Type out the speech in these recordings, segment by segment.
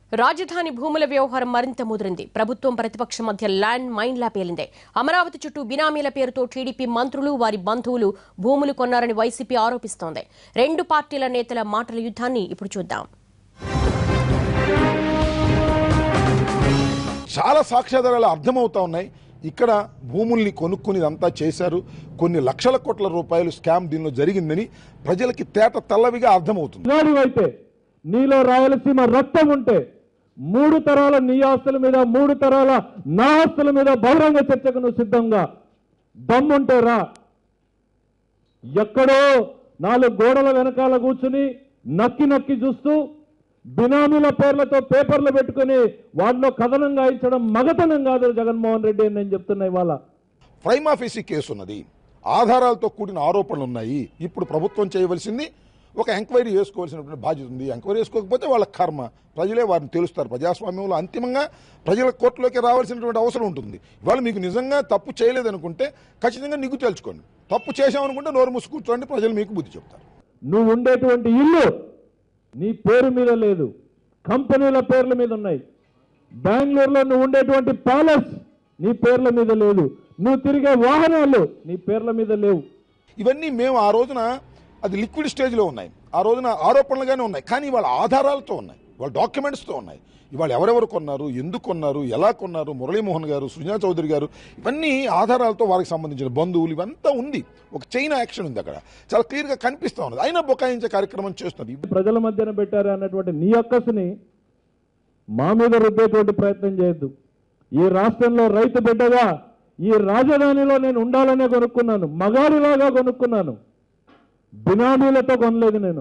రాజధాని భూముల వ్యవహారం మరింత ముదిరింది ప్రభుత్వం ప్రతిపక్షం మధ్య ల్యాండ్ మైన్లా పేలిందే అమరావతి చుట్టూ బినామీల పేరుతో టీడీపీ మంత్రులు వారి బంధువులు భూములు కొన్నారని వైసీపీ ఆరోపిస్తోంది రెండు పార్టీల నేతల మాటల యుద్ధాన్ని ఇప్పుడు చూద్దాం చాలా సాక్ష్యాధారాలు అర్థమవుతా ఉన్నాయి ఇక్కడ భూముల్ని కొనుక్కుని ఇదంతా చేశారు కొన్ని లక్షల కోట్ల రూపాయలు స్కామ్ దీనిలో జరిగిందని ప్రజలకి తేట తెల్లవిగా అర్థమవుతుంది అయితే నీలో రాయలసీమ రక్తం ఉంటే మూడు తరాల నీ ఆస్తుల మీద మూడు తరాల నా ఆస్తుల మీద బహిరంగ చర్చకు నువ్వు సిద్ధంగా దమ్ముంటే రా ఎక్కడో నాలుగు గోడల వెనకాల కూర్చుని నక్కి నక్కి చూస్తూ బినామీల పేర్లతో పేపర్లు పెట్టుకుని వాటిలో కథనం గాయించడం మగతనం కాదు జగన్మోహన్ రెడ్డి అని నేను చెప్తున్నా ఇవాళ ప్రైమ్ ఆఫీసీ కేసు ఉన్నది ఆధారాలతో కూడిన ఆరోపణలు ఉన్నాయి ఇప్పుడు ప్రభుత్వం చేయవలసింది ఒక ఎంక్వైరీ చేసుకోవాల్సినటువంటి బాధ్యత ఉంది ఎంక్వైరీ చేసుకోకపోతే వాళ్ళ కర్మ ప్రజలే వారిని తెలుస్తారు ప్రజాస్వామ్యంలో అంతిమంగా ప్రజల కోర్టులోకి రావాల్సినటువంటి అవసరం ఉంటుంది ఇవాళ మీకు నిజంగా తప్పు చేయలేదనుకుంటే ఖచ్చితంగా నిగ్గు తేల్చుకోండి తప్పు చేశామనుకుంటే నోరు మూసి కూర్చోండి ప్రజలు మీకు బుద్ధి చెప్తారు నువ్వు ఉండేటువంటి ఇల్లు నీ పేరు మీద లేదు కంపెనీల పేర్ల మీద ఉన్నాయి బెంగళూరులో నువ్వు ఉండేటువంటి ప్యాలెస్ నీ పేర్ల మీద లేదు నువ్వు తిరిగే వాహనాలు నీ పేర్ల మీద లేవు ఇవన్నీ మేము ఆ రోజున అది లిక్విడ్ స్టేజ్లో ఉన్నాయి ఆ రోజున ఆరోపణలుగానే ఉన్నాయి కానీ వాళ్ళ ఆధారాలతో ఉన్నాయి వాళ్ళ డాక్యుమెంట్స్తో ఉన్నాయి ఇవాళ ఎవరెవరు కొన్నారు ఎందుకు కొన్నారు ఎలా కొన్నారు మురళీమోహన్ గారు సుజనా చౌదరి గారు ఇవన్నీ ఆధారాలతో వారికి సంబంధించిన బంధువులు ఇవంతా ఉంది ఒక చైనా యాక్షన్ ఉంది అక్కడ చాలా క్లియర్గా కనిపిస్తూ ఉన్నది అయినా బొకాయించే కార్యక్రమం చేస్తున్నారు ప్రజల మధ్యన పెట్టారు అన్నటువంటి నీ అక్కసుని మా మీద రుద్దేటువంటి ప్రయత్నం చేయొద్దు ఈ రాష్ట్రంలో రైతు బిడ్డగా ఈ రాజధానిలో నేను ఉండాలనే కొనుక్కున్నాను మగాడిలాగా కొనుక్కున్నాను బినామీలతో కొనలేదు నేను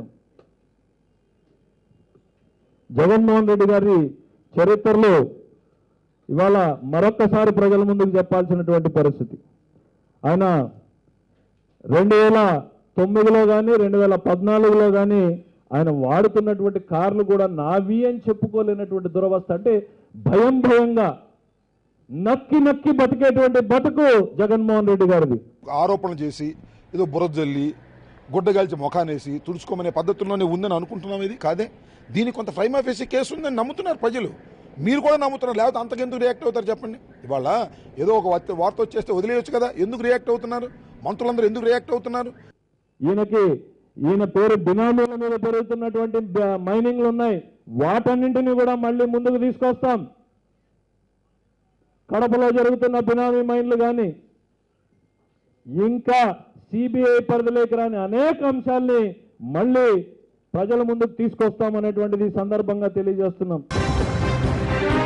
జగన్మోహన్ రెడ్డి గారి చరిత్రలో ఇవాళ మరొక్కసారి ప్రజల ముందుకు చెప్పాల్సినటువంటి పరిస్థితి ఆయన రెండు వేల తొమ్మిదిలో కానీ రెండు వేల పద్నాలుగులో కానీ ఆయన వాడుతున్నటువంటి కార్లు కూడా నావి అని చెప్పుకోలేనటువంటి దురవస్థ అంటే భయం భయంగా నక్కి నక్కి బతికేటువంటి బతుకు జగన్మోహన్ రెడ్డి గారిది ఆరోపణలు చేసి ఏదో బురద జల్లి గుడ్డగాల్చి ముఖానేసి తుడుచుకోమనే పద్ధతుల్లోనే ఉందని అనుకుంటున్నాం ఇది కాదే దీనికి కొంత ప్రైమ్ ఆఫీసీ కేసు ఉందని నమ్ముతున్నారు ప్రజలు మీరు కూడా నమ్ముతున్నారు లేకపోతే అంతకెందుకు రియాక్ట్ అవుతారు చెప్పండి ఇవాళ ఏదో ఒక వార్త- వార్త వచ్చేస్తే వదిలేయొచ్చు కదా ఎందుకు రియాక్ట్ అవుతున్నారు మంత్రులందరూ ఎందుకు రియాక్ట్ అవుతున్నారు ఈయనకి ఈయన పేరు బినామీల మీద పెరుగుతున్నటువంటి బ- మైనింగ్లు ఉన్నాయి వాటన్నింటినీ కూడా మళ్ళీ ముందుకు తీసుకొస్తాం కడపలో జరుగుతున్న బినామీ మైన్లు కానీ ఇంకా సిబిఐ పరిధిలోకి రాని అనేక అంశాల్ని మళ్ళీ ప్రజల ముందుకు తీసుకొస్తాం అనేటువంటిది ఈ సందర్భంగా తెలియజేస్తున్నాం